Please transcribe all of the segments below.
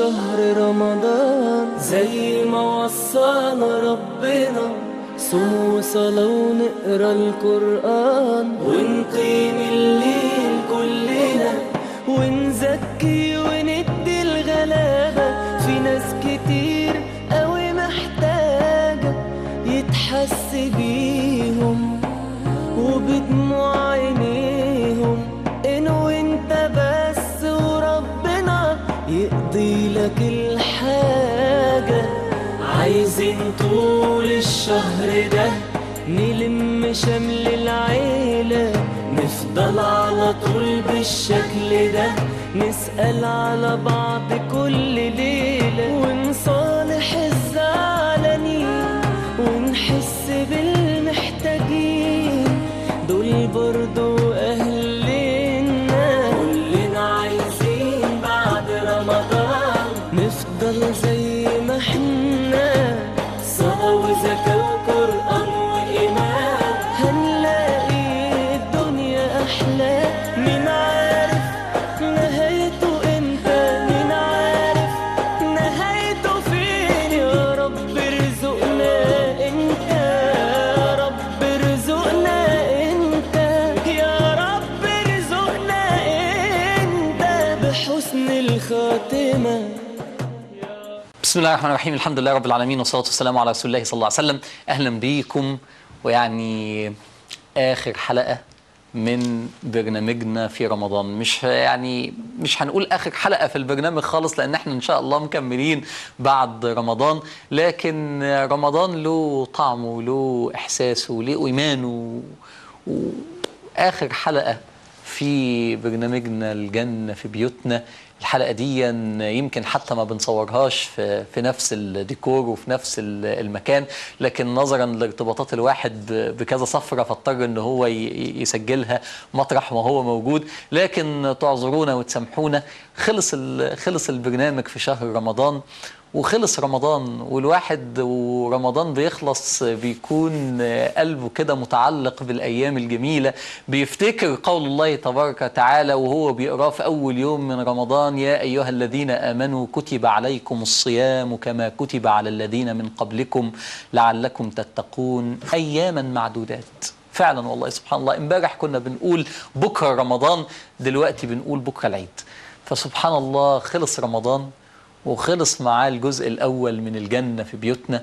شهر رمضان زي ما وصانا ربنا صوم وصلاة ونقرا القرآن ونقيم الليل كلنا ونزكي وندي الغلابة في ناس كتير قوي محتاجة يتحس بيهم وبدموع عينيهم إن وانت بس وربنا يقضي لك الحاجة عايزين طول الشهر ده نلم شمل العيلة نفضل على طول بالشكل ده نسأل على بعض كل ليلة ونصالح الزعلانين ونحس بالمحتاجين دول برضو أهلنا كلنا عايزين بعد رمضان نفضل زي ما احنا صلاة وزكاة وقرآن وإيمان هنلاقي الدنيا أحلى مين عارف نهايته امتى مين عارف نهايته فين يا رب ارزقنا انت يا رب ارزقنا انت يا رب ارزقنا انت بحسن الخاتمه بسم الله الرحمن الرحيم الحمد لله رب العالمين والصلاة والسلام على رسول الله صلى الله عليه وسلم أهلا بيكم ويعني آخر حلقة من برنامجنا في رمضان مش يعني مش هنقول آخر حلقة في البرنامج خالص لأن احنا إن شاء الله مكملين بعد رمضان لكن رمضان له طعمه وله إحساسه وله إيمانه وآخر حلقة في برنامجنا الجنة في بيوتنا الحلقة دي يمكن حتى ما بنصورهاش في, في نفس الديكور وفي نفس ال- المكان لكن نظرا لارتباطات الواحد ب- بكذا سفرة فاضطر ان هو ي- يسجلها مطرح ما هو موجود لكن تعذرونا وتسامحونا خلص ال- خلص البرنامج في شهر رمضان وخلص رمضان والواحد ورمضان بيخلص بيكون قلبه كده متعلق بالأيام الجميلة بيفتكر قول الله تبارك وتعالى وهو بيقراه في أول يوم من رمضان يا أيها الذين آمنوا كتب عليكم الصيام كما كتب على الذين من قبلكم لعلكم تتقون أياما معدودات فعلا والله سبحان الله امبارح كنا بنقول بكرة رمضان دلوقتي بنقول بكرة العيد فسبحان الله خلص رمضان وخلص معاه الجزء الاول من الجنه في بيوتنا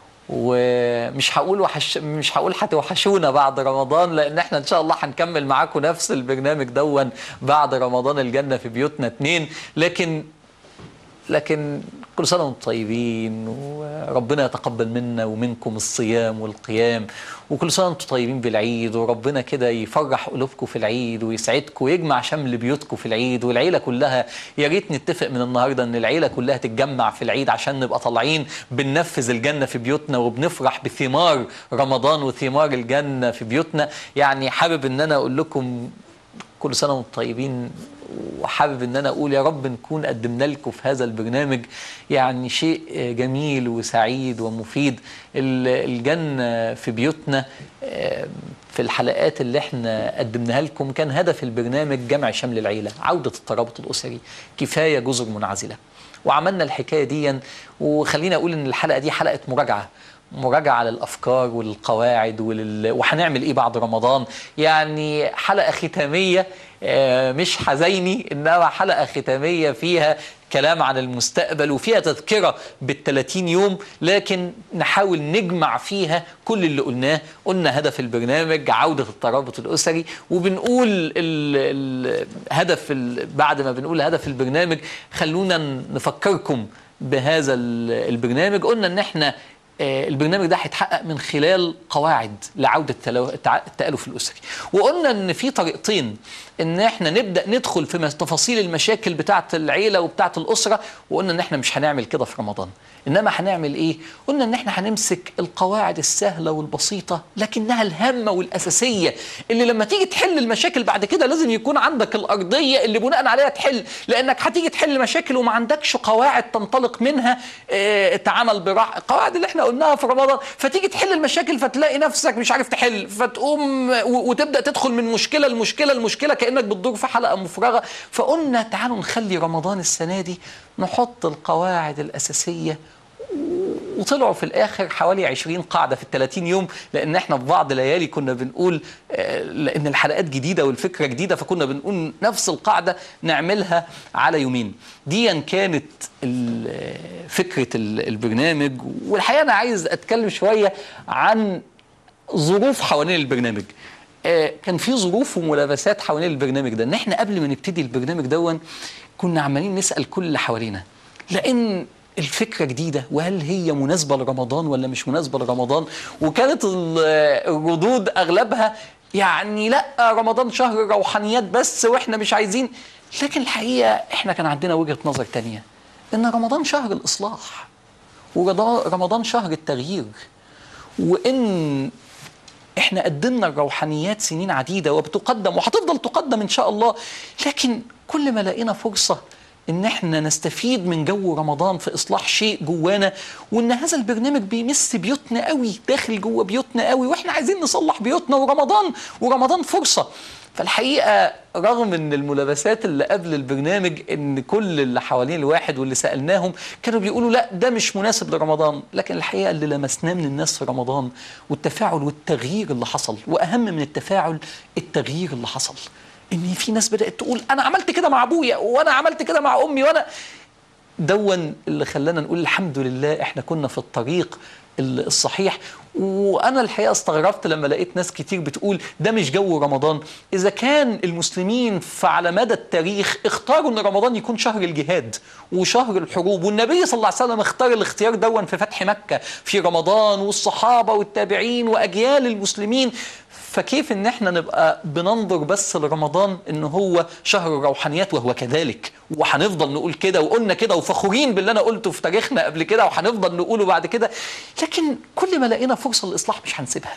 ومش هقول وحش مش هقول هتوحشونا بعد رمضان لان احنا ان شاء الله هنكمل معاكم نفس البرنامج دون بعد رمضان الجنه في بيوتنا اتنين لكن لكن كل سنه وانتم طيبين وربنا يتقبل منا ومنكم الصيام والقيام وكل سنه وانتم طيبين بالعيد وربنا كده يفرح قلوبكم في العيد ويسعدكم ويجمع شمل بيوتكم في العيد والعيله كلها يا ريت نتفق من النهارده ان العيله كلها تتجمع في العيد عشان نبقى طالعين بننفذ الجنه في بيوتنا وبنفرح بثمار رمضان وثمار الجنه في بيوتنا يعني حابب ان انا اقول لكم كل سنه وانتم طيبين وحابب ان انا اقول يا رب نكون قدمنا لكم في هذا البرنامج يعني شيء جميل وسعيد ومفيد ال- الجنه في بيوتنا آه، في الحلقات اللي احنا قدمناها لكم كان هدف البرنامج جمع شمل العيله عوده الترابط الاسري كفايه جزر منعزله وعملنا الحكايه دي وخلينا اقول ان الحلقه دي حلقه مراجعه مراجعة للأفكار وللقواعد ولل... وهنعمل إيه بعد رمضان يعني حلقة ختامية آه، مش حزيني إنما حلقة ختامية فيها كلام عن المستقبل وفيها تذكرة بالثلاثين يوم لكن نحاول نجمع فيها كل اللي قلناه قلنا هدف البرنامج عودة الترابط الأسري وبنقول ال... ال... هدف ال... بعد ما بنقول هدف البرنامج خلونا نفكركم بهذا ال- البرنامج قلنا ان احنا آه، البرنامج ده هيتحقق من خلال قواعد لعوده التلو- التع- التالف الاسري وقلنا ان في طريقتين ان احنا نبدا ندخل في مس- تفاصيل المشاكل بتاعه العيله وبتاعه الاسره وقلنا ان احنا مش هنعمل كده في رمضان انما هنعمل ايه قلنا ان احنا هنمسك القواعد السهله والبسيطه لكنها الهامه والاساسيه اللي لما تيجي تحل المشاكل بعد كده لازم يكون عندك الارضيه اللي بناء عليها تحل لانك هتيجي تحل مشاكل وما عندكش قواعد تنطلق منها آه، تعامل براحه القواعد اللي احنا قلناها في رمضان فتيجي تحل المشاكل فتلاقي نفسك مش عارف تحل فتقوم و- وتبدا تدخل من مشكله لمشكله لمشكله كان كانك بتدور في حلقه مفرغه فقلنا تعالوا نخلي رمضان السنه دي نحط القواعد الاساسيه وطلعوا في الاخر حوالي 20 قاعده في ال 30 يوم لان احنا في بعض ليالي كنا بنقول آه، لان الحلقات جديده والفكره جديده فكنا بنقول نفس القاعده نعملها على يومين دي كانت ال- فكره ال- البرنامج والحقيقه انا عايز اتكلم شويه عن ظروف حوالين البرنامج آه، كان في ظروف وملابسات حوالين البرنامج ده ان احنا قبل ما نبتدي البرنامج دون كنا عمالين نسال كل اللي حوالينا لان الفكره جديده وهل هي مناسبه لرمضان ولا مش مناسبه لرمضان وكانت ال- الردود اغلبها يعني لا رمضان شهر روحانيات بس واحنا مش عايزين لكن الحقيقه احنا كان عندنا وجهه نظر تانية ان رمضان شهر الاصلاح ورمضان شهر التغيير وان احنا قدمنا الروحانيات سنين عديده وبتقدم وهتفضل تقدم ان شاء الله لكن كل ما لقينا فرصه ان احنا نستفيد من جو رمضان في اصلاح شيء جوانا وان هذا البرنامج بيمس بيوتنا قوي داخل جوه بيوتنا قوي واحنا عايزين نصلح بيوتنا ورمضان ورمضان فرصه فالحقيقه رغم ان الملابسات اللي قبل البرنامج ان كل اللي حوالين الواحد واللي سالناهم كانوا بيقولوا لا ده مش مناسب لرمضان لكن الحقيقه اللي لمسناه من الناس في رمضان والتفاعل والتغيير اللي حصل واهم من التفاعل التغيير اللي حصل ان في ناس بدات تقول انا عملت كده مع ابويا وانا عملت كده مع امي وانا دون اللي خلانا نقول الحمد لله احنا كنا في الطريق ال- الصحيح وانا الحقيقه استغربت لما لقيت ناس كتير بتقول ده مش جو رمضان اذا كان المسلمين فعلى مدى التاريخ اختاروا ان رمضان يكون شهر الجهاد وشهر الحروب والنبي صلى الله عليه وسلم اختار الاختيار دون في فتح مكه في رمضان والصحابه والتابعين واجيال المسلمين فكيف ان احنا نبقى بننظر بس لرمضان ان هو شهر الروحانيات وهو كذلك وهنفضل نقول كده وقلنا كده وفخورين باللي انا قلته في تاريخنا قبل كده وهنفضل نقوله بعد كده لكن كل ما لقينا فرصه للاصلاح مش هنسيبها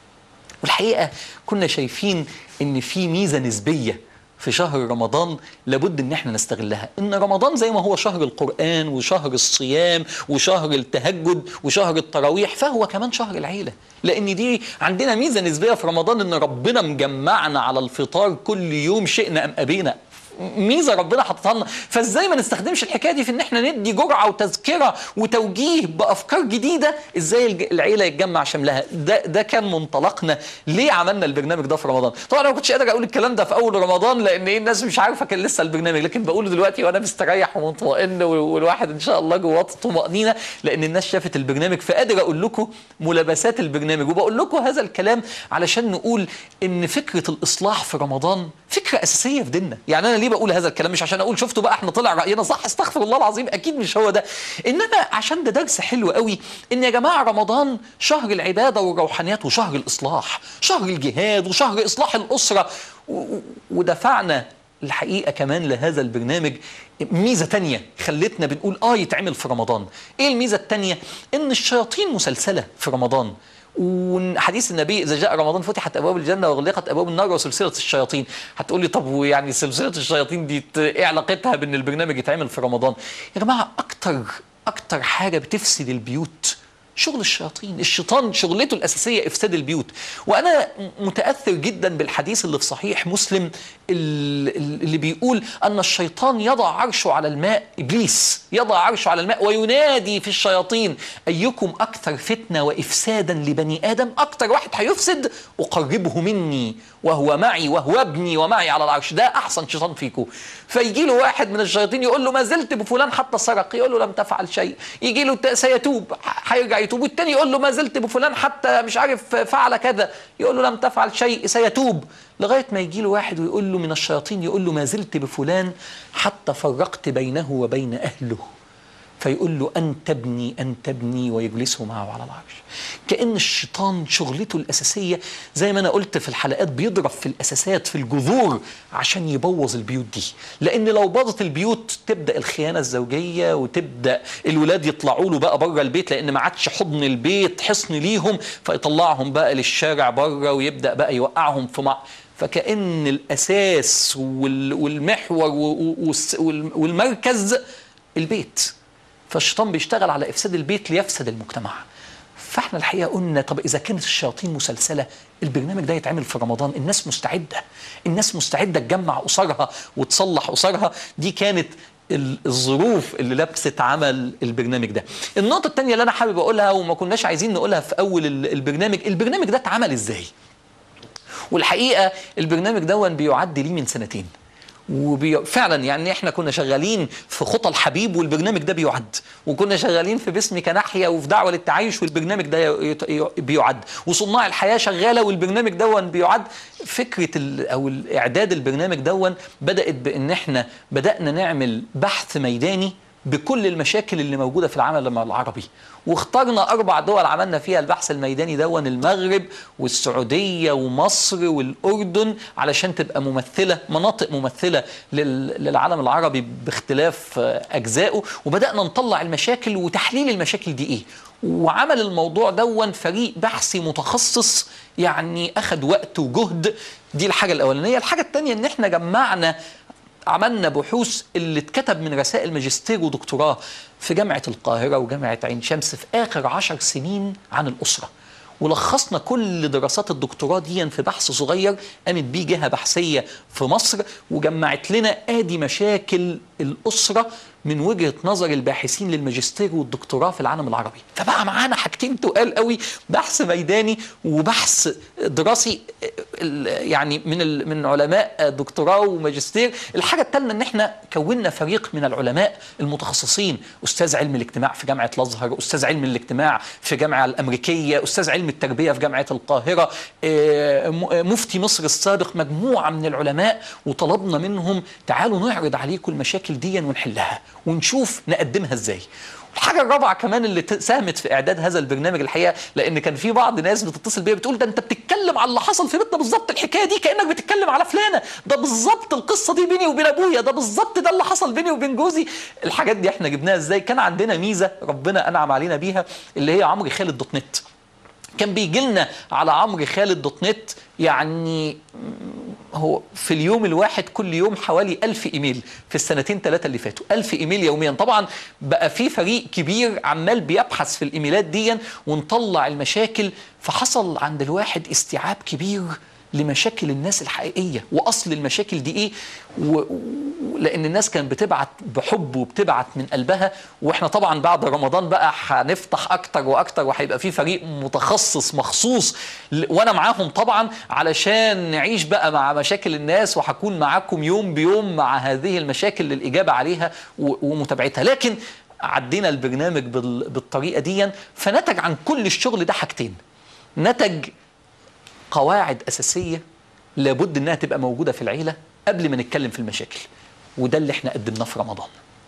والحقيقه كنا شايفين ان في ميزه نسبيه في شهر رمضان لابد ان احنا نستغلها ان رمضان زي ما هو شهر القران وشهر الصيام وشهر التهجد وشهر التراويح فهو كمان شهر العيله لان دي عندنا ميزه نسبيه في رمضان ان ربنا مجمعنا على الفطار كل يوم شئنا ام ابينا ميزه ربنا حطها لنا فازاي ما نستخدمش الحكايه دي في ان احنا ندي جرعه وتذكره وتوجيه بافكار جديده ازاي الج- العيله يتجمع شملها ده ده كان منطلقنا ليه عملنا البرنامج ده في رمضان طبعا انا ما كنتش قادر اقول الكلام ده في اول رمضان لان ايه الناس مش عارفه كان لسه البرنامج لكن بقوله دلوقتي وانا مستريح ومطمئن وال- والواحد ان شاء الله جواه طمانينه لان الناس شافت البرنامج فقادر اقول لكم ملابسات البرنامج وبقول لكم هذا الكلام علشان نقول ان فكره الاصلاح في رمضان فكره اساسيه في ديننا يعني انا ليه بقول هذا الكلام مش عشان اقول شفتوا بقى احنا طلع راينا صح استغفر الله العظيم اكيد مش هو ده انما عشان ده درس حلو قوي ان يا جماعه رمضان شهر العباده والروحانيات وشهر الاصلاح شهر الجهاد وشهر اصلاح الاسره و- و- ودفعنا الحقيقه كمان لهذا البرنامج ميزه تانية خلتنا بنقول اه يتعمل في رمضان ايه الميزه التانية ان الشياطين مسلسله في رمضان وحديث النبي اذا جاء رمضان فتحت ابواب الجنه واغلقت ابواب النار وسلسله الشياطين هتقول لي طب ويعني سلسله الشياطين دي ت- ايه علاقتها بان البرنامج يتعمل في رمضان يا جماعه اكتر اكتر حاجه بتفسد البيوت شغل الشياطين الشيطان شغلته الأساسية إفساد البيوت وأنا متأثر جدا بالحديث اللي في صحيح مسلم ال- اللي بيقول أن الشيطان يضع عرشه على الماء إبليس يضع عرشه على الماء وينادي في الشياطين أيكم أكثر فتنة وإفسادا لبني آدم أكثر واحد هيفسد أقربه مني وهو معي وهو ابني ومعي على العرش ده أحسن شيطان فيكم فيجي له واحد من الشياطين يقول له ما زلت بفلان حتى سرق يقول له لم تفعل شيء يجي له الت- سيتوب ح- هيرجع يتوب والتاني يقول له ما زلت بفلان حتى مش عارف فعل كذا يقول له لم تفعل شيء سيتوب لغايه ما يجي له واحد ويقول له من الشياطين يقول له ما زلت بفلان حتى فرقت بينه وبين اهله فيقول له أنت ابني أنت ابني ويجلسه معه على العرش كأن الشيطان شغلته الأساسية زي ما أنا قلت في الحلقات بيضرب في الأساسات في الجذور عشان يبوظ البيوت دي لأن لو باظت البيوت تبدأ الخيانة الزوجية وتبدأ الولاد يطلعوا له بقى بره البيت لأن ما عادش حضن البيت حصن ليهم فيطلعهم بقى للشارع بره ويبدأ بقى يوقعهم في مع فكأن الأساس وال- والمحور و- والس- وال- والمركز البيت فالشيطان بيشتغل على افساد البيت ليفسد المجتمع فاحنا الحقيقه قلنا طب اذا كانت الشياطين مسلسله البرنامج ده يتعمل في رمضان الناس مستعده الناس مستعده تجمع اسرها وتصلح اسرها دي كانت ال- الظروف اللي لبست عمل البرنامج ده النقطه الثانيه اللي انا حابب اقولها وما كناش عايزين نقولها في اول ال- البرنامج البرنامج ده اتعمل ازاي والحقيقه البرنامج دون بيعد ليه من سنتين وفعلا يعني احنا كنا شغالين في خطى الحبيب والبرنامج ده بيعد وكنا شغالين في باسمك ناحيه وفي دعوه للتعايش والبرنامج ده يت- ي- بيعد وصناع الحياه شغاله والبرنامج دون بيعد فكره ال او الاعداد البرنامج دون بدات بان احنا بدانا نعمل بحث ميداني بكل المشاكل اللي موجوده في العالم العربي واخترنا اربع دول عملنا فيها البحث الميداني دون المغرب والسعوديه ومصر والاردن علشان تبقى ممثله مناطق ممثله لل- للعالم العربي باختلاف آه، اجزائه وبدانا نطلع المشاكل وتحليل المشاكل دي ايه وعمل الموضوع دون فريق بحثي متخصص يعني اخذ وقت وجهد دي الحاجه الاولانيه الحاجه الثانيه ان احنا جمعنا عملنا بحوث اللي اتكتب من رسائل ماجستير ودكتوراه في جامعة القاهرة وجامعة عين شمس في آخر عشر سنين عن الأسرة ولخصنا كل دراسات الدكتوراه دي في بحث صغير قامت بيه جهة بحثية في مصر وجمعت لنا آدي مشاكل الأسرة من وجهة نظر الباحثين للماجستير والدكتوراه في العالم العربي فبقى معانا حاجتين تقال قوي بحث ميداني وبحث دراسي ال- يعني من ال- من علماء دكتوراه وماجستير الحاجه الثالثه ان احنا كونا فريق من العلماء المتخصصين استاذ علم الاجتماع في جامعه الازهر استاذ علم الاجتماع في الجامعه الامريكيه استاذ علم التربيه في جامعه القاهره آه، م- مفتي مصر السابق مجموعه من العلماء وطلبنا منهم تعالوا نعرض عليكم المشاكل دي ونحلها ونشوف نقدمها ازاي الحاجة الرابعة كمان اللي ت- ساهمت في إعداد هذا البرنامج الحقيقة لأن كان في بعض ناس بتتصل بيا بتقول ده أنت بتتكلم على اللي حصل في بيتنا بالظبط الحكاية دي كأنك بتتكلم على فلانة ده بالظبط القصة دي بيني وبين أبويا ده بالظبط ده اللي حصل بيني وبين جوزي الحاجات دي إحنا جبناها إزاي كان عندنا ميزة ربنا أنعم علينا بيها اللي هي عمرو خالد دوت نت كان بيجي لنا على عمرو خالد دوت نت يعني هو في اليوم الواحد كل يوم حوالي ألف إيميل في السنتين ثلاثة اللي فاتوا ألف إيميل يوميا طبعا بقى في فريق كبير عمال بيبحث في الإيميلات دي ونطلع المشاكل فحصل عند الواحد استيعاب كبير لمشاكل الناس الحقيقيه واصل المشاكل دي ايه و... و- لان الناس كانت بتبعت بحب وبتبعت من قلبها واحنا طبعا بعد رمضان بقى هنفتح اكتر واكتر وهيبقى في فريق متخصص مخصوص ل- وانا معاهم طبعا علشان نعيش بقى مع مشاكل الناس وهكون معاكم يوم بيوم مع هذه المشاكل للاجابه عليها و... ومتابعتها لكن عدينا البرنامج بال... بالطريقه دي فنتج عن كل الشغل ده حاجتين نتج قواعد أساسية لابد إنها تبقى موجودة في العيلة قبل ما نتكلم في المشاكل وده اللي احنا قدمناه في رمضان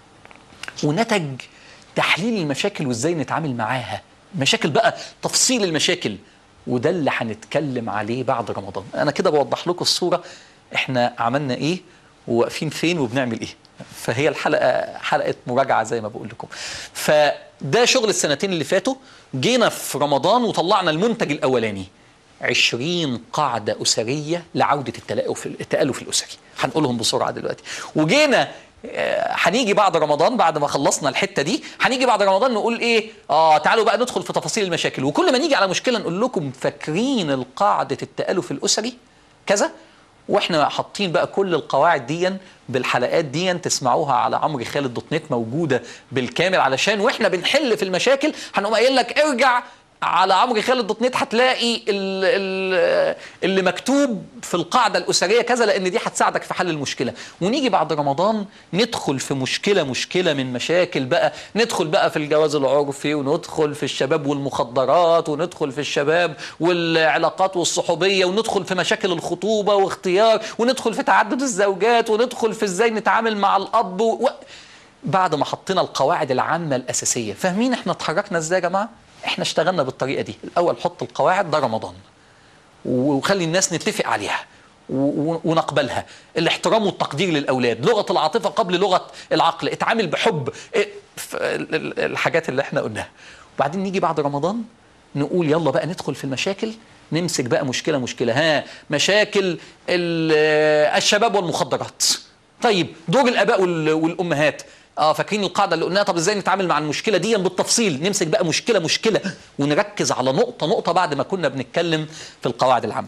ونتج تحليل المشاكل وازاي نتعامل معاها مشاكل بقى تفصيل المشاكل وده اللي هنتكلم عليه بعد رمضان انا كده بوضح لكم الصورة احنا عملنا ايه وواقفين فين وبنعمل ايه فهي الحلقة حلقة مراجعة زي ما بقول لكم فده شغل السنتين اللي فاتوا جينا في رمضان وطلعنا المنتج الأولاني 20 قاعدة أسرية لعودة التلأف التألف الأسري هنقولهم بسرعة دلوقتي وجينا آه، هنيجي بعد رمضان بعد ما خلصنا الحته دي هنيجي بعد رمضان نقول ايه اه تعالوا بقى ندخل في تفاصيل المشاكل وكل ما نيجي على مشكله نقول لكم فاكرين القاعده التالف الاسري كذا واحنا حاطين بقى كل القواعد دي بالحلقات دي تسمعوها على عمرو خالد دوت نت موجوده بالكامل علشان واحنا بنحل في المشاكل هنقوم قايل لك ارجع على عمرو خالد دوت نت هتلاقي ال- ال- اللي مكتوب في القاعده الاسريه كذا لان دي هتساعدك في حل المشكله ونيجي بعد رمضان ندخل في مشكله مشكله من مشاكل بقى ندخل بقى في الجواز العرفي وندخل في الشباب والمخدرات وندخل في الشباب والعلاقات والصحوبيه وندخل في مشاكل الخطوبه واختيار وندخل في تعدد الزوجات وندخل في ازاي نتعامل مع الاب و... و- بعد ما حطينا القواعد العامة الأساسية فاهمين احنا اتحركنا ازاي يا جماعة احنا اشتغلنا بالطريقة دي الأول حط القواعد ده رمضان وخلي الناس نتفق عليها و- و- ونقبلها الاحترام والتقدير للأولاد لغة العاطفة قبل لغة العقل اتعامل بحب إيه، ف- ال- ال- الحاجات اللي احنا قلناها وبعدين نيجي بعد رمضان نقول يلا بقى ندخل في المشاكل نمسك بقى مشكلة مشكلة ها مشاكل ال- الشباب والمخدرات طيب دور الآباء وال- والأمهات اه فاكرين القاعده اللي قلناها طب ازاي نتعامل مع المشكله دي بالتفصيل نمسك بقى مشكله مشكله ونركز على نقطه نقطه بعد ما كنا بنتكلم في القواعد العامه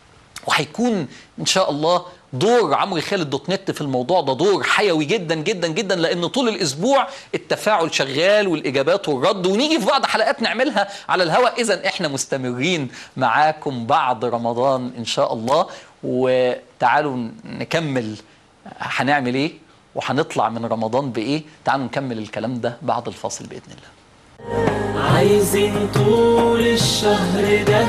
وهيكون ان شاء الله دور عمرو خالد دوت نت في الموضوع ده دور حيوي جدا جدا جدا لان طول الاسبوع التفاعل شغال والاجابات والرد ونيجي في بعض حلقات نعملها على الهواء اذا احنا مستمرين معاكم بعد رمضان ان شاء الله وتعالوا نكمل هنعمل ايه وهنطلع من رمضان بايه تعالوا نكمل الكلام ده بعد الفاصل باذن الله عايزين طول الشهر ده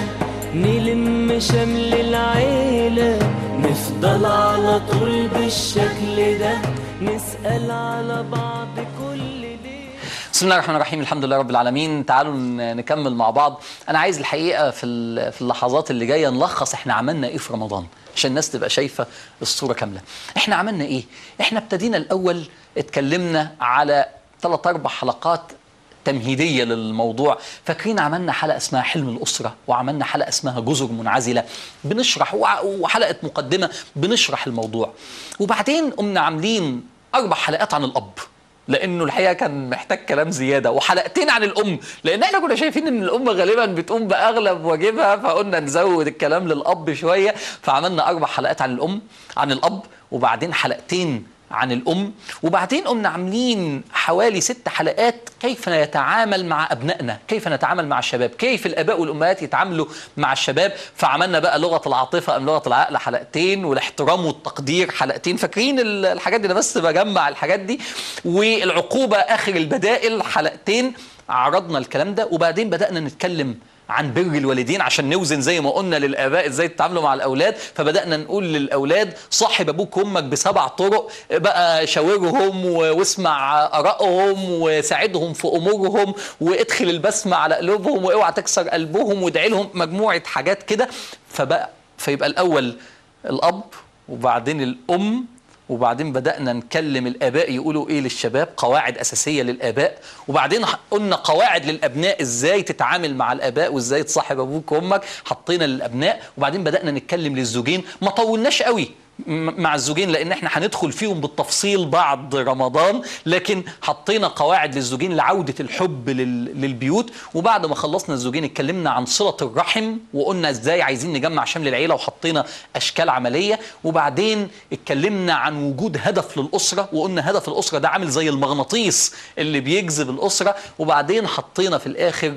نلم شمل العيلة نفضل على طول بالشكل ده نسأل على بعض كل ليلة بسم الله الرحمن الرحيم الحمد لله رب العالمين تعالوا ن- نكمل مع بعض انا عايز الحقيقه في ال- في اللحظات اللي جايه نلخص احنا عملنا ايه في رمضان عشان الناس تبقى شايفه الصوره كامله احنا عملنا ايه احنا ابتدينا الاول اتكلمنا على ثلاث اربع حلقات تمهيديه للموضوع فاكرين عملنا حلقه اسمها حلم الاسره وعملنا حلقه اسمها جزر منعزله بنشرح وع- وحلقه مقدمه بنشرح الموضوع وبعدين قمنا عاملين اربع حلقات عن الاب لانه الحقيقه كان محتاج كلام زياده وحلقتين عن الام لان احنا كنا شايفين ان الام غالبا بتقوم باغلب واجبها فقلنا نزود الكلام للاب شويه فعملنا اربع حلقات عن الام عن الاب وبعدين حلقتين عن الام وبعدين قمنا عاملين حوالي ست حلقات كيف نتعامل مع ابنائنا كيف نتعامل مع الشباب كيف الاباء والامهات يتعاملوا مع الشباب فعملنا بقى لغه العاطفه ام لغه العقل حلقتين والاحترام والتقدير حلقتين فاكرين ال- الحاجات دي انا بس بجمع الحاجات دي والعقوبه اخر البدائل حلقتين عرضنا الكلام ده وبعدين بدانا نتكلم عن بر الوالدين عشان نوزن زي ما قلنا للاباء ازاي تتعاملوا مع الاولاد فبدانا نقول للاولاد صاحب ابوك وامك بسبع طرق بقى شاورهم و- واسمع ارائهم وساعدهم في امورهم وادخل البسمه على قلوبهم واوعى تكسر قلبهم وادعي لهم مجموعه حاجات كده فبقى فيبقى الاول الاب وبعدين الام وبعدين بدأنا نكلم الآباء يقولوا إيه للشباب قواعد أساسية للآباء وبعدين ح- قلنا قواعد للأبناء إزاي تتعامل مع الآباء وإزاي تصاحب أبوك وأمك حطينا للأبناء وبعدين بدأنا نتكلم للزوجين ما طولناش قوي م- مع الزوجين لان احنا هندخل فيهم بالتفصيل بعد رمضان لكن حطينا قواعد للزوجين لعوده الحب لل- للبيوت وبعد ما خلصنا الزوجين اتكلمنا عن صله الرحم وقلنا ازاي عايزين نجمع شمل العيله وحطينا اشكال عمليه وبعدين اتكلمنا عن وجود هدف للاسره وقلنا هدف الاسره ده عامل زي المغناطيس اللي بيجذب الاسره وبعدين حطينا في الاخر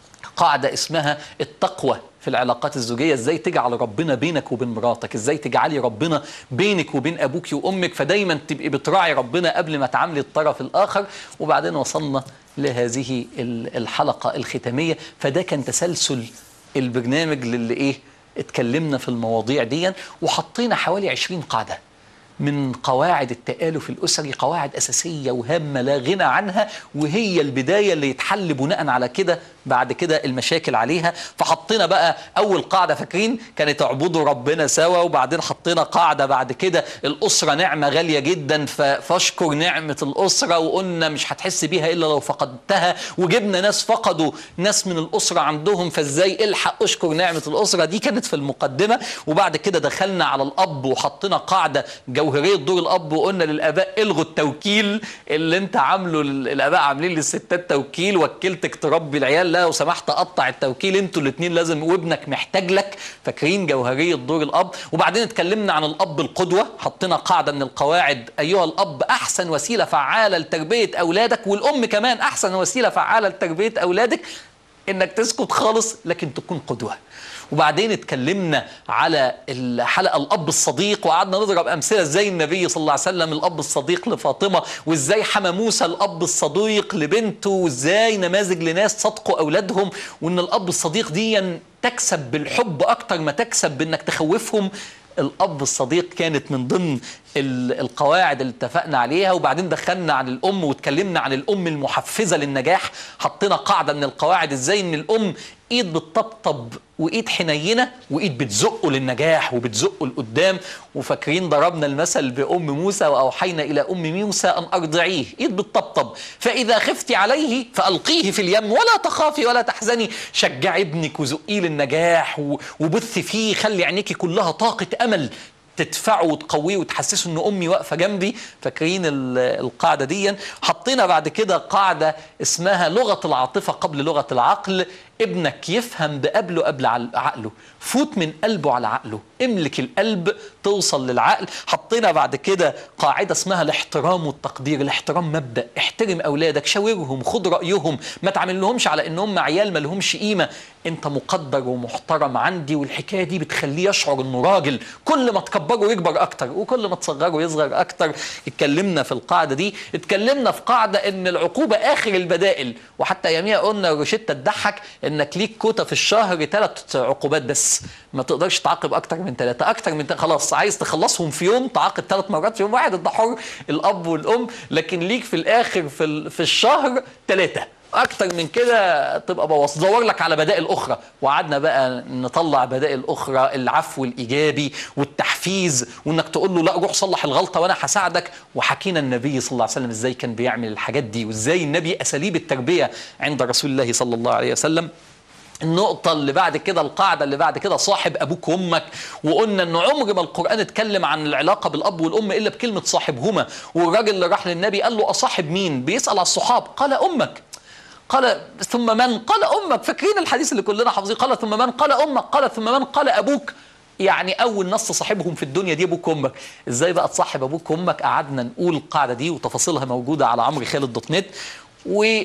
قاعدة اسمها التقوى في العلاقات الزوجية ازاي تجعل ربنا بينك وبين مراتك ازاي تجعلي ربنا بينك وبين ابوك وامك فدايما تبقي بتراعي ربنا قبل ما تعاملي الطرف الاخر وبعدين وصلنا لهذه ال- الحلقة الختامية فده كان تسلسل البرنامج للي ايه اتكلمنا في المواضيع دي وحطينا حوالي 20 قاعدة من قواعد التآلف الأسري قواعد أساسية وهامة لا غنى عنها وهي البداية اللي يتحل بناء على كده بعد كده المشاكل عليها فحطينا بقى أول قاعدة فاكرين كانت اعبدوا ربنا سوا وبعدين حطينا قاعدة بعد كده الأسرة نعمة غالية جدا ف- فاشكر نعمة الأسرة وقلنا مش هتحس بيها إلا لو فقدتها وجبنا ناس فقدوا ناس من الأسرة عندهم فازاي الحق اشكر نعمة الأسرة دي كانت في المقدمة وبعد كده دخلنا على الأب وحطينا قاعدة جوهرية دور الأب وقلنا للآباء الغوا التوكيل اللي أنت عامله لل- الآباء عاملين للستات توكيل وكلتك تربي العيال لا لو سمحت قطع التوكيل انتوا الاثنين لازم وابنك محتاج لك فاكرين جوهرية دور الأب وبعدين اتكلمنا عن الأب القدوة حطينا قاعدة من القواعد أيها الأب أحسن وسيلة فعالة لتربية أولادك والأم كمان أحسن وسيلة فعالة لتربية أولادك انك تسكت خالص لكن تكون قدوه وبعدين اتكلمنا على الحلقه الاب الصديق وقعدنا نضرب امثله ازاي النبي صلى الله عليه وسلم الاب الصديق لفاطمه وازاي حمى موسى الاب الصديق لبنته وازاي نماذج لناس صدقوا اولادهم وان الاب الصديق دي تكسب بالحب اكتر ما تكسب بانك تخوفهم الاب الصديق كانت من ضمن ال- القواعد اللي اتفقنا عليها وبعدين دخلنا عن الام واتكلمنا عن الام المحفزه للنجاح حطينا قاعده من القواعد ازاي ان الام ايد بتطبطب وايد حنينه وايد بتزقه للنجاح وبتزقه لقدام وفاكرين ضربنا المثل بام موسى واوحينا الى ام موسى ان ارضعيه ايد بتطبطب فاذا خفت عليه فالقيه في اليم ولا تخافي ولا تحزني شجعي ابنك وزقيه للنجاح و- وبثي فيه خلي عينيكي كلها طاقه امل تدفعه وتقويه وتحسسه ان امي واقفه جنبي فاكرين ال- القاعده دي حطينا بعد كده قاعده اسمها لغه العاطفه قبل لغه العقل ابنك يفهم بقبله قبل عل- عقله فوت من قلبه على عقله املك القلب توصل للعقل حطينا بعد كده قاعده اسمها الاحترام والتقدير الاحترام مبدا احترم اولادك شاورهم خد رايهم ما تعملهمش على انهم عيال ما لهمش قيمه انت مقدر ومحترم عندي والحكايه دي بتخليه يشعر انه راجل كل ما تكبره يكبر اكتر وكل ما تصغره يصغر اكتر اتكلمنا في القاعده دي اتكلمنا في قاعده ان العقوبه اخر البدائل وحتى اياميها قلنا روشته تضحك انك ليك كوتا في الشهر ثلاث عقوبات بس ما تقدرش تعاقب اكتر من ثلاثه اكتر من تلاتة. خلاص عايز تخلصهم في يوم تعاقب ثلاث مرات في يوم واحد انت حر الاب والام لكن ليك في الاخر في ال- في الشهر ثلاثه اكتر من كده تبقى بوظ دور لك على بدائل اخرى وقعدنا بقى نطلع بدائل اخرى العفو الايجابي والتحفيز وانك تقول له لا روح صلح الغلطه وانا هساعدك وحكينا النبي صلى الله عليه وسلم ازاي كان بيعمل الحاجات دي وازاي النبي اساليب التربيه عند رسول الله صلى الله عليه وسلم النقطة اللي بعد كده القاعدة اللي بعد كده صاحب أبوك وأمك وقلنا إن عمر ما القرآن اتكلم عن العلاقة بالأب والأم إلا بكلمة صاحبهما والراجل اللي راح للنبي قال له أصاحب مين؟ بيسأل على الصحاب قال أمك قال ثم من؟ قال أمك فاكرين الحديث اللي كلنا حافظين قال ثم من؟ قال أمك قال ثم من؟ قال أبوك يعني اول ناس تصاحبهم في الدنيا دي ابوك وامك ازاي بقى تصاحب ابوك وامك قعدنا نقول القاعده دي وتفاصيلها موجوده على عمرو خالد دوت نت و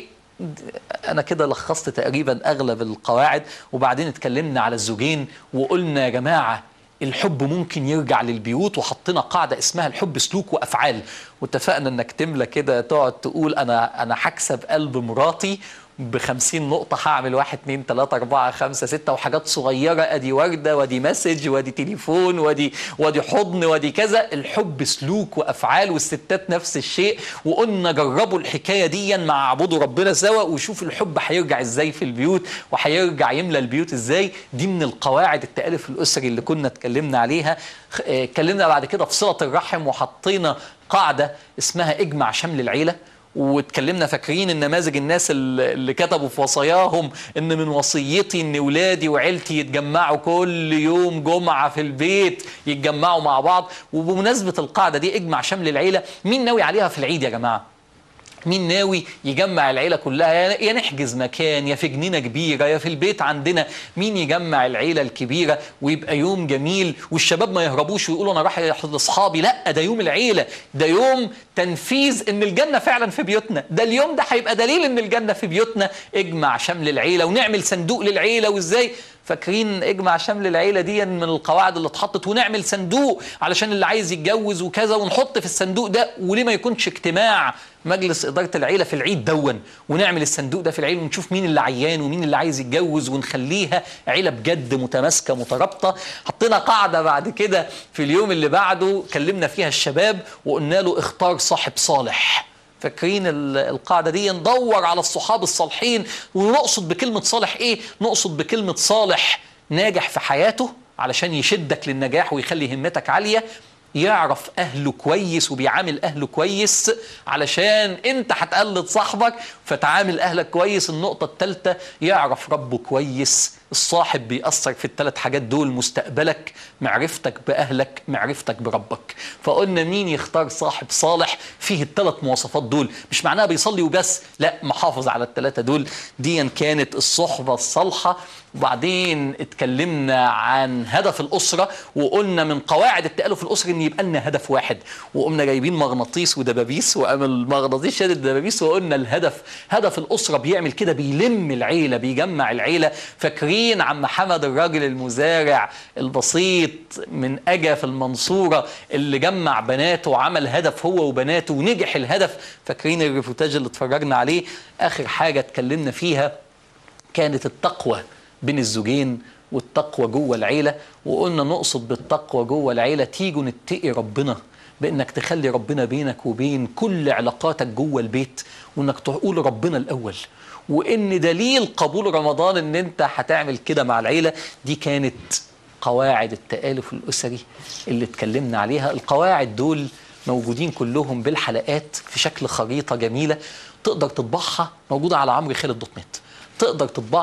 انا كده لخصت تقريبا اغلب القواعد وبعدين اتكلمنا على الزوجين وقلنا يا جماعه الحب ممكن يرجع للبيوت وحطينا قاعده اسمها الحب سلوك وافعال واتفقنا انك تملى كده تقعد تقول انا انا هكسب قلب مراتي ب 50 نقطة هعمل واحد اتنين تلاتة أربعة خمسة ستة وحاجات صغيرة أدي وردة وأدي مسج وأدي تليفون وأدي وأدي حضن وأدي كذا الحب سلوك وأفعال والستات نفس الشيء وقلنا جربوا الحكاية دي مع اعبدوا ربنا سوا وشوف الحب هيرجع إزاي في البيوت وهيرجع يملى البيوت إزاي دي من القواعد التألف الأسري اللي كنا اتكلمنا عليها خ- اه، اتكلمنا بعد كده في صلة الرحم وحطينا قاعدة اسمها اجمع شمل العيلة واتكلمنا فاكرين النماذج الناس اللي اللي كتبوا في وصاياهم ان من وصيتي ان ولادي وعيلتي يتجمعوا كل يوم جمعه في البيت يتجمعوا مع بعض وبمناسبه القاعده دي اجمع شمل العيله مين ناوي عليها في العيد يا جماعه مين ناوي يجمع العيله كلها يا يا نحجز مكان يا في جنينه كبيره يا في البيت عندنا مين يجمع العيله الكبيره ويبقى يوم جميل والشباب ما يهربوش ويقولوا انا رايح لاصحابي لا ده يوم العيله ده يوم تنفيذ ان الجنه فعلا في بيوتنا ده اليوم ده هيبقى دليل ان الجنه في بيوتنا اجمع شمل العيله ونعمل صندوق للعيله وازاي فاكرين اجمع شمل العيله دي من القواعد اللي اتحطت ونعمل صندوق علشان اللي عايز يتجوز وكذا ونحط في الصندوق ده وليه ما يكونش اجتماع مجلس اداره العيله في العيد دون ونعمل الصندوق ده في العيد ونشوف مين اللي عيان ومين اللي عايز يتجوز ونخليها عيله بجد متماسكه مترابطه حطينا قاعده بعد كده في اليوم اللي بعده كلمنا فيها الشباب وقلنا له اختار صاحب صالح فاكرين ال- القاعدة دي ندور على الصحاب الصالحين ونقصد بكلمة صالح ايه نقصد بكلمة صالح ناجح في حياته علشان يشدك للنجاح ويخلي همتك عالية يعرف اهله كويس وبيعامل اهله كويس علشان انت هتقلد صاحبك فتعامل اهلك كويس النقطة الثالثة يعرف ربه كويس الصاحب بيأثر في الثلاث حاجات دول مستقبلك معرفتك بأهلك معرفتك بربك فقلنا مين يختار صاحب صالح فيه الثلاث مواصفات دول مش معناها بيصلي وبس لا محافظ على الثلاثة دول دي كانت الصحبة الصالحة وبعدين اتكلمنا عن هدف الأسرة وقلنا من قواعد التألف الأسري إن يبقى لنا هدف واحد وقمنا جايبين مغناطيس ودبابيس وقام المغناطيس شاد الدبابيس وقلنا الهدف هدف الأسرة بيعمل كده بيلم العيلة بيجمع العيلة فاكرين عم حمد الراجل المزارع البسيط من أجا في المنصورة اللي جمع بناته وعمل هدف هو وبناته ونجح الهدف فاكرين الريفوتاج اللي اتفرجنا عليه آخر حاجة اتكلمنا فيها كانت التقوى بين الزوجين والتقوى جوه العيلة وقلنا نقصد بالتقوى جوه العيلة تيجوا نتقي ربنا بانك تخلي ربنا بينك وبين كل علاقاتك جوه البيت وانك تقول ربنا الاول وان دليل قبول رمضان ان انت هتعمل كده مع العيله دي كانت قواعد التآلف الأسري اللي اتكلمنا عليها القواعد دول موجودين كلهم بالحلقات في شكل خريطة جميلة تقدر تطبعها موجودة على عمرو خالد دوت نت تقدر تطبعها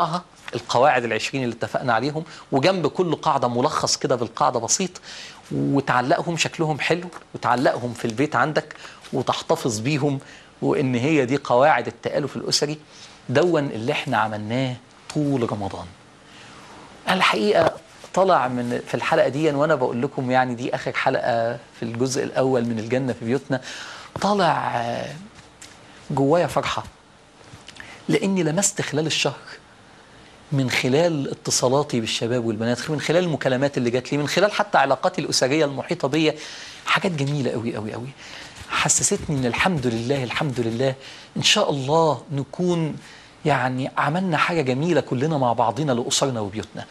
القواعد العشرين اللي اتفقنا عليهم وجنب كل قاعدة ملخص كده بالقاعدة بسيط وتعلقهم شكلهم حلو وتعلقهم في البيت عندك وتحتفظ بيهم وإن هي دي قواعد التآلف الأسري دون اللي احنا عملناه طول رمضان أنا الحقيقة طلع من في الحلقة دي وأنا بقول لكم يعني دي آخر حلقة في الجزء الأول من الجنة في بيوتنا طالع آه، جوايا فرحة لاني لمست خلال الشهر من خلال اتصالاتي بالشباب والبنات من خلال المكالمات اللي جات لي من خلال حتى علاقاتي الاسريه المحيطه بيا حاجات جميله قوي قوي قوي حسستني ان الحمد لله الحمد لله ان شاء الله نكون يعني عملنا حاجه جميله كلنا مع بعضنا لاسرنا وبيوتنا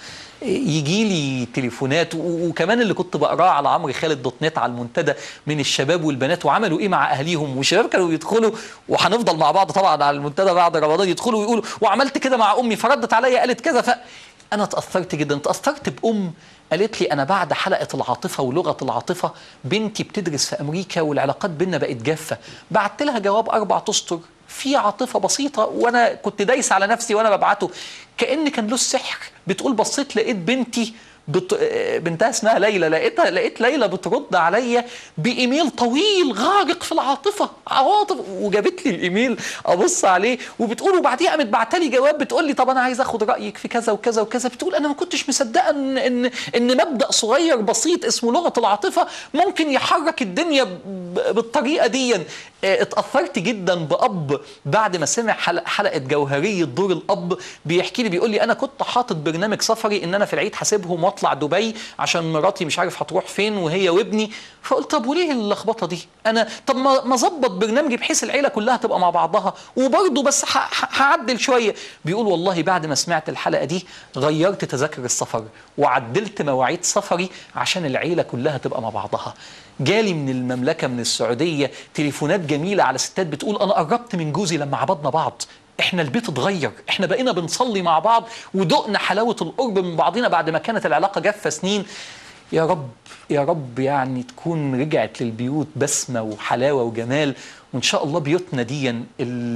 يجي لي تليفونات و- وكمان اللي كنت بقراه على عمرو خالد دوت نت على المنتدى من الشباب والبنات وعملوا ايه مع اهاليهم والشباب كانوا يدخلوا وهنفضل مع بعض طبعا على المنتدى بعد رمضان يدخلوا ويقولوا وعملت كده مع امي فردت عليا قالت كذا ف انا اتاثرت جدا اتاثرت بام قالت لي انا بعد حلقه العاطفه ولغه العاطفه بنتي بتدرس في امريكا والعلاقات بينا بقت جافه بعت لها جواب اربع اسطر في عاطفه بسيطه وانا كنت دايس على نفسي وانا ببعته كان كان له السحر بتقول بصيت لقيت بنتي بت... آه، بنتها اسمها ليلى لقيتها لقيت ليلى بترد عليا بايميل طويل غارق في العاطفه عواطف وجابت لي الايميل ابص عليه وبتقول وبعديها قامت بعت لي جواب بتقول لي طب انا عايز اخد رايك في كذا وكذا وكذا بتقول انا ما كنتش مصدقه ان ان ان مبدا صغير بسيط اسمه لغه العاطفه ممكن يحرك الدنيا ب- بالطريقه دي آه، اتاثرت جدا باب بعد ما سمع حلقه, حلقة جوهريه دور الاب بيحكي لي بيقول لي انا كنت حاطط برنامج سفري ان انا في العيد هسيبهم واطلع دبي عشان مراتي مش عارف هتروح فين وهي وابني فقلت طب وليه اللخبطه دي انا طب ما ما اظبط برنامجي بحيث العيله كلها تبقى مع بعضها وبرضه بس ه- ه- هعدل شويه بيقول والله بعد ما سمعت الحلقه دي غيرت تذاكر السفر وعدلت مواعيد سفري عشان العيله كلها تبقى مع بعضها جالي من المملكه من السعوديه تليفونات جميله على ستات بتقول انا قربت من جوزي لما عبدنا بعض احنا البيت اتغير احنا بقينا بنصلي مع بعض ودقنا حلاوه القرب من بعضنا بعد ما كانت العلاقه جافه سنين يا رب يا رب يعني تكون رجعت للبيوت بسمه وحلاوه وجمال وان شاء الله بيوتنا دي ال-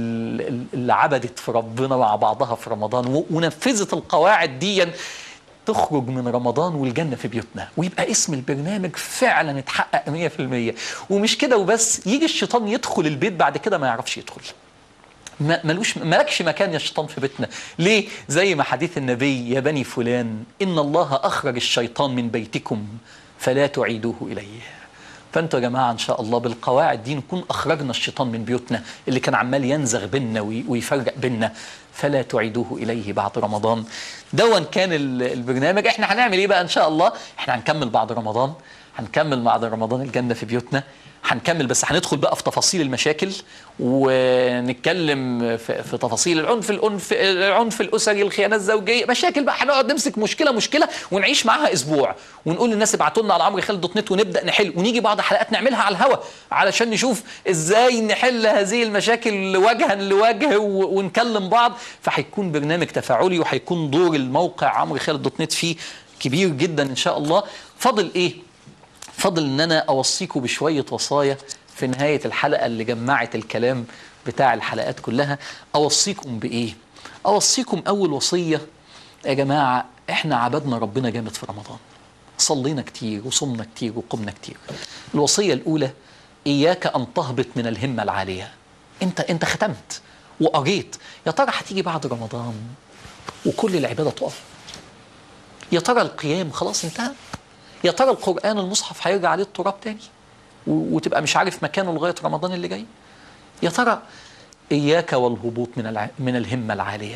ال- اللي عبدت في ربنا مع بعضها في رمضان و- ونفذت القواعد دي تخرج من رمضان والجنة في بيوتنا ويبقى اسم البرنامج فعلا اتحقق 100% ومش كده وبس يجي الشيطان يدخل البيت بعد كده ما يعرفش يدخل ما- ملوش ملكش مكان يا شيطان في بيتنا ليه زي ما حديث النبي يا بني فلان ان الله اخرج الشيطان من بيتكم فلا تعيدوه اليه فانتوا يا جماعه ان شاء الله بالقواعد دي نكون اخرجنا الشيطان من بيوتنا اللي كان عمال ينزغ بينا وي- ويفرق بينا فلا تعيدوه اليه بعد رمضان دون كان ال- البرنامج احنا هنعمل ايه بقى ان شاء الله احنا هنكمل بعد رمضان هنكمل بعد رمضان الجنه في بيوتنا هنكمل بس هندخل بقى في تفاصيل المشاكل ونتكلم في, في تفاصيل العنف العنف العنف الاسري الخيانه الزوجيه مشاكل بقى هنقعد نمسك مشكله مشكله ونعيش معاها اسبوع ونقول للناس ابعتوا لنا على عمرو خالد دوت نت ونبدا نحل ونيجي بعض حلقات نعملها على الهوا علشان نشوف ازاي نحل هذه المشاكل وجها لوجه و- ونكلم بعض فهيكون برنامج تفاعلي وهيكون دور الموقع عمرو خالد دوت نت فيه كبير جدا ان شاء الله فاضل ايه فضل ان انا اوصيكم بشويه وصايا في نهايه الحلقه اللي جمعت الكلام بتاع الحلقات كلها اوصيكم بايه اوصيكم اول وصيه يا جماعه احنا عبدنا ربنا جامد في رمضان صلينا كتير وصمنا كتير وقمنا كتير الوصيه الاولى اياك ان تهبط من الهمه العاليه انت انت ختمت وقريت يا ترى هتيجي بعد رمضان وكل العباده تقف يا ترى القيام خلاص انتهى يا ترى القرآن المصحف هيرجع عليه التراب تاني و- وتبقى مش عارف مكانه لغاية رمضان اللي جاي يا ترى إياك والهبوط من الع... من الهمة العالية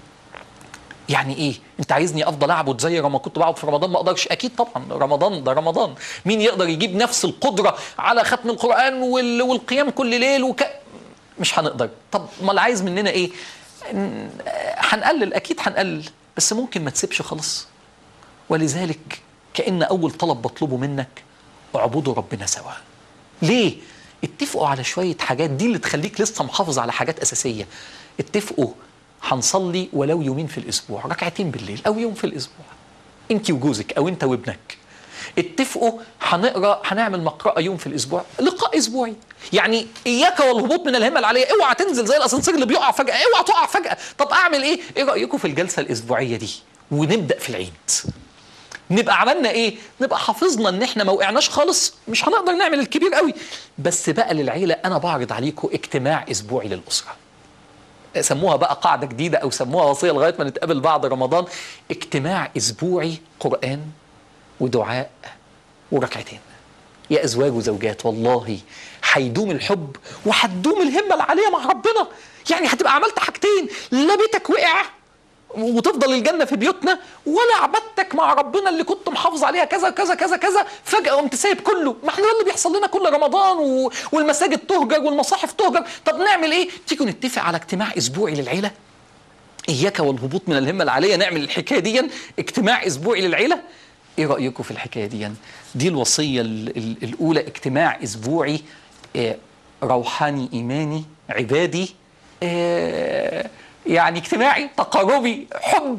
يعني ايه انت عايزني افضل اعبد زي ما كنت بعبد في رمضان ما اقدرش اكيد طبعا رمضان ده رمضان مين يقدر يجيب نفس القدره على ختم القران وال... والقيام كل ليل وك... مش هنقدر طب ما اللي عايز مننا ايه ن- هنقلل اكيد هنقلل بس ممكن ما تسيبش خالص ولذلك كأن أول طلب بطلبه منك اعبدوا ربنا سوا ليه؟ اتفقوا على شوية حاجات دي اللي تخليك لسه محافظ على حاجات أساسية اتفقوا هنصلي ولو يومين في الأسبوع ركعتين بالليل أو يوم في الأسبوع أنت وجوزك أو أنت وابنك اتفقوا هنقرا هنعمل مقرأة يوم في الاسبوع لقاء اسبوعي يعني اياك والهبوط من الهمه العاليه اوعى تنزل زي الاسانسير اللي بيقع فجاه اوعى تقع فجاه طب اعمل ايه ايه رايكم في الجلسه الاسبوعيه دي ونبدا في العيد نبقى عملنا ايه نبقى حافظنا ان احنا ما وقعناش خالص مش هنقدر نعمل الكبير قوي بس بقى للعيله انا بعرض عليكم اجتماع اسبوعي للاسره سموها بقى قاعدة جديدة أو سموها وصية لغاية ما نتقابل بعد رمضان اجتماع أسبوعي قرآن ودعاء وركعتين يا أزواج وزوجات والله هيدوم الحب وهتدوم الهمة العالية مع ربنا يعني هتبقى عملت حاجتين لا بيتك وقع وتفضل الجنة في بيوتنا ولا عبادتك مع ربنا اللي كنت محافظ عليها كذا كذا كذا كذا فجأة قمت سايب كله ما احنا ده اللي بيحصل لنا كل رمضان و... والمساجد تهجر والمصاحف تهجر طب نعمل ايه تيجوا نتفق على اجتماع اسبوعي للعيلة اياك والهبوط من الهمة العالية نعمل الحكاية دي اجتماع اسبوعي للعيلة ايه رأيكم في الحكاية دي دي الوصية ال... ال... الاولى اجتماع اسبوعي اه روحاني ايماني عبادي اه يعني اجتماعي تقاربي حب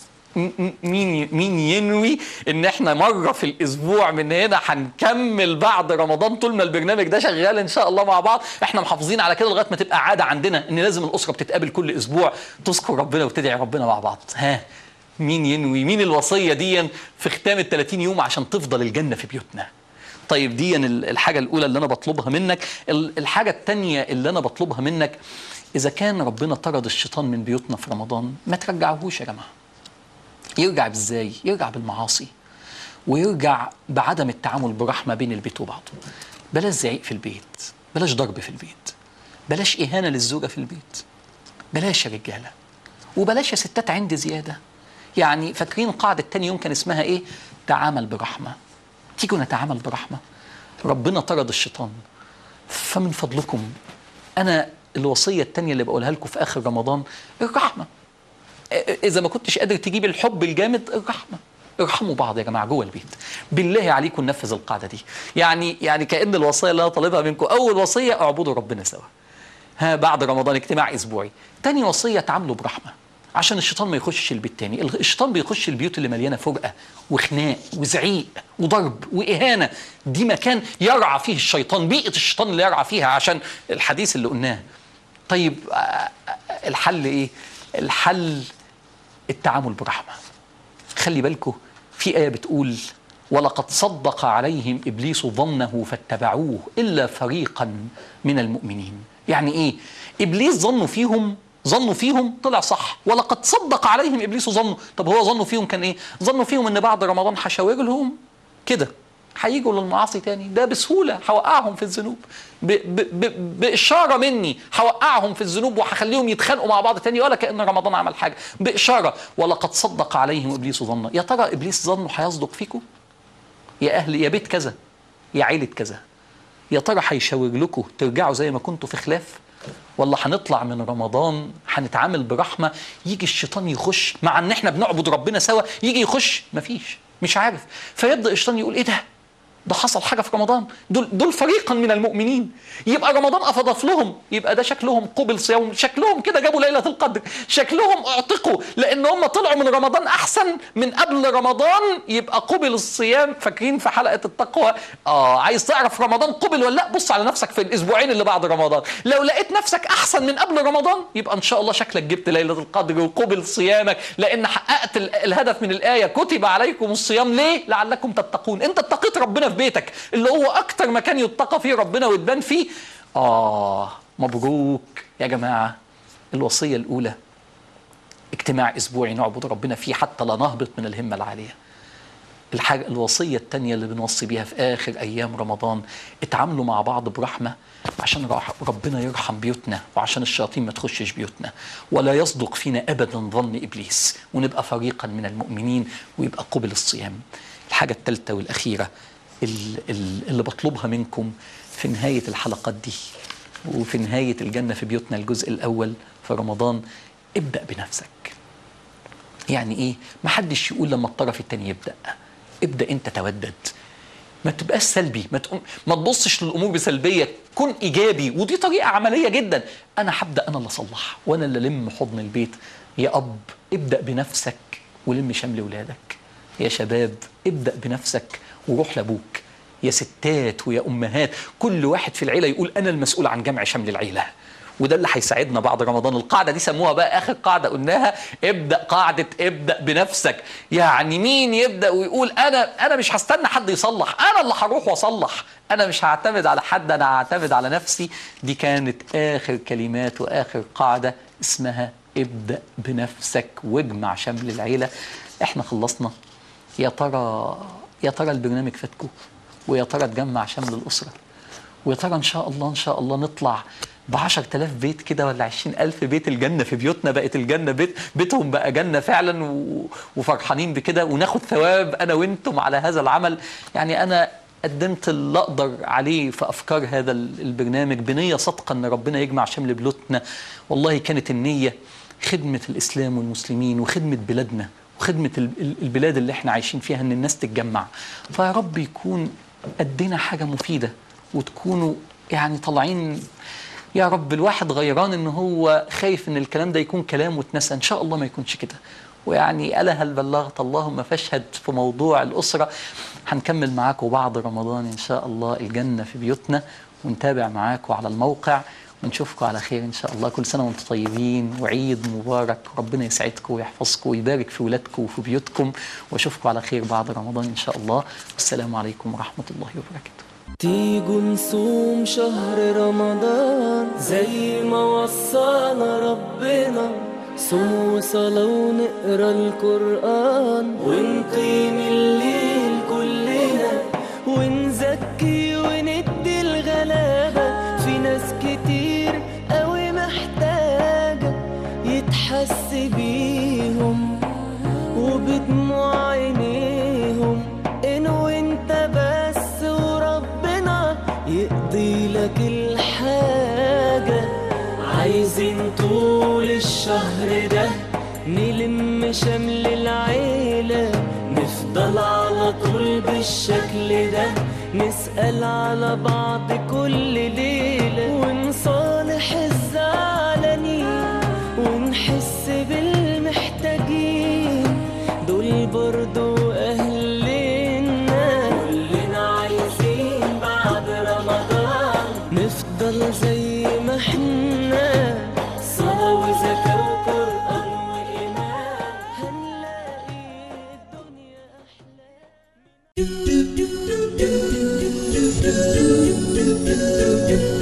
مين مين ينوي ان احنا مره في الاسبوع من هنا هنكمل بعد رمضان طول ما البرنامج ده شغال ان شاء الله مع بعض احنا محافظين على كده لغايه ما تبقى عاده عندنا ان لازم الاسره بتتقابل كل اسبوع تذكر ربنا وتدعي ربنا مع بعض ها مين ينوي مين الوصيه دي في ختام ال 30 يوم عشان تفضل الجنه في بيوتنا طيب دي الحاجه الاولى اللي انا بطلبها منك الحاجه الثانيه اللي انا بطلبها منك إذا كان ربنا طرد الشيطان من بيوتنا في رمضان ما ترجعهوش يا جماعة يرجع بإزاي؟ يرجع بالمعاصي ويرجع بعدم التعامل برحمة بين البيت وبعضه بلاش زعيق في البيت بلاش ضرب في البيت بلاش إهانة للزوجة في البيت بلاش يا رجالة وبلاش يا ستات عندي زيادة يعني فاكرين قاعدة تاني يوم كان اسمها إيه؟ تعامل برحمة تيجوا نتعامل برحمة ربنا طرد الشيطان فمن فضلكم أنا الوصية التانية اللي بقولها لكم في آخر رمضان الرحمة إذا ما كنتش قادر تجيب الحب الجامد الرحمة ارحموا بعض يا جماعه جوه البيت بالله عليكم نفذ القاعده دي يعني يعني كان الوصيه اللي انا طالبها منكم اول وصيه اعبدوا ربنا سوا ها بعد رمضان اجتماع اسبوعي تاني وصيه تعاملوا برحمه عشان الشيطان ما يخشش البيت تاني الشيطان بيخش البيوت اللي مليانه فرقه وخناق وزعيق وضرب واهانه دي مكان يرعى فيه الشيطان بيئه الشيطان اللي يرعى فيها عشان الحديث اللي قلناه طيب الحل ايه الحل التعامل برحمه خلي بالكم في ايه بتقول ولقد صدق عليهم ابليس ظنه فاتبعوه الا فريقا من المؤمنين يعني ايه ابليس ظنوا فيهم ظنوا فيهم طلع صح ولقد صدق عليهم ابليس ظنه طب هو ظنوا فيهم كان ايه ظنوا فيهم ان بعد رمضان هشاور لهم كده هيجوا للمعاصي تاني ده بسهوله هوقعهم في الذنوب ب ب ب باشاره مني هوقعهم في الذنوب وهخليهم يتخانقوا مع بعض تاني ولا كان رمضان عمل حاجه باشاره ولقد صدق عليهم ابليس ظنه يا ترى ابليس ظنه هيصدق فيكم يا اهل يا بيت كذا يا عيله كذا يا ترى هيشاور لكم ترجعوا زي ما كنتوا في خلاف ولا هنطلع من رمضان هنتعامل برحمه يجي الشيطان يخش مع ان احنا بنعبد ربنا سوا يجي يخش مفيش مش عارف فيبدا الشيطان يقول ايه ده ده حصل حاجه في رمضان دول دول فريقا من المؤمنين يبقى رمضان افضف لهم يبقى ده شكلهم قبل صيام شكلهم كده جابوا ليله القدر شكلهم اعتقوا لان هم طلعوا من رمضان احسن من قبل رمضان يبقى قبل الصيام فاكرين في حلقه التقوى اه عايز تعرف رمضان قبل ولا لا بص على نفسك في الاسبوعين اللي بعد رمضان لو لقيت نفسك احسن من قبل رمضان يبقى ان شاء الله شكلك جبت ليله القدر وقبل صيامك لان حققت الهدف من الايه كتب عليكم الصيام ليه لعلكم تتقون انت اتقيت ربنا في بيتك اللي هو اكتر مكان يتقى فيه ربنا وتبان فيه اه مبروك يا جماعه الوصيه الاولى اجتماع اسبوعي نعبد ربنا فيه حتى لا نهبط من الهمه العاليه الحاجة الوصية التانية اللي بنوصي بيها في آخر أيام رمضان اتعاملوا مع بعض برحمة عشان ربنا يرحم بيوتنا وعشان الشياطين ما تخشش بيوتنا ولا يصدق فينا أبدا ظن إبليس ونبقى فريقا من المؤمنين ويبقى قبل الصيام الحاجة الثالثة والأخيرة اللي بطلبها منكم في نهاية الحلقات دي وفي نهاية الجنة في بيوتنا الجزء الأول في رمضان ابدأ بنفسك يعني ايه ما حدش يقول لما الطرف التاني يبدأ ابدأ انت تودد ما تبقاش سلبي ما تقوم ما تبصش للامور بسلبيه كن ايجابي ودي طريقه عمليه جدا انا هبدا انا اللي اصلح وانا اللي الم حضن البيت يا اب ابدا بنفسك ولم شمل ولادك يا شباب ابدأ بنفسك وروح لأبوك يا ستات ويا أمهات كل واحد في العيلة يقول أنا المسؤول عن جمع شمل العيلة وده اللي هيساعدنا بعد رمضان القاعدة دي سموها بقى آخر قاعدة قلناها ابدأ قاعدة ابدأ بنفسك يعني مين يبدأ ويقول أنا أنا مش هستنى حد يصلح أنا اللي هروح وأصلح أنا مش هعتمد على حد أنا هعتمد على نفسي دي كانت آخر كلمات وآخر قاعدة اسمها ابدأ بنفسك واجمع شمل العيلة احنا خلصنا يا ترى يا ترى البرنامج فاتكم ويا ترى تجمع شمل الأسرة ويا ترى إن شاء الله إن شاء الله نطلع ب 10000 بيت كده ولا 20000 بيت الجنة في بيوتنا بقت الجنة بيت بيتهم بقى جنة فعلا و... وفرحانين بكده وناخد ثواب أنا وأنتم على هذا العمل يعني أنا قدمت اللي أقدر عليه في أفكار هذا البرنامج بنية صادقة أن ربنا يجمع شمل بيوتنا والله كانت النية خدمة الإسلام والمسلمين وخدمة بلادنا وخدمة البلاد اللي احنا عايشين فيها ان الناس تتجمع فيا رب يكون ادينا حاجة مفيدة وتكونوا يعني طالعين يا رب الواحد غيران ان هو خايف ان الكلام ده يكون كلام واتنسى ان شاء الله ما يكونش كده ويعني ألا هل بلغت اللهم فاشهد في موضوع الأسرة هنكمل معاكم بعد رمضان إن شاء الله الجنة في بيوتنا ونتابع معاكم على الموقع ونشوفكم على خير ان شاء الله كل سنه وانتم طيبين وعيد مبارك ربنا يسعدكم ويحفظكم ويبارك في ولادكم وفي بيوتكم واشوفكم على خير بعد رمضان ان شاء الله والسلام عليكم ورحمه الله وبركاته تيجوا نصوم شهر رمضان زي ما وصانا ربنا صوم وصلاة ونقرا القرآن ونقيم الليل كلنا ونزكي وندي الغلابة في ناس كتير قوي محتاجة يتحس بيهم وبدموع عينيهم إن وانت بس وربنا يقضي لك الحاجة عايزين طول الشهر ده نلم شمل العيلة نفضل على طول بالشكل ده نسأل على بعض كل ليلة ونصالح الزعلانين ونحس بالمحتاجين دول برضو أهلنا كلنا عايزين بعد رمضان نفضل زي ما احنا صلاة وزكاة وقرآن وإيمان هنلاقي الدنيا أحلى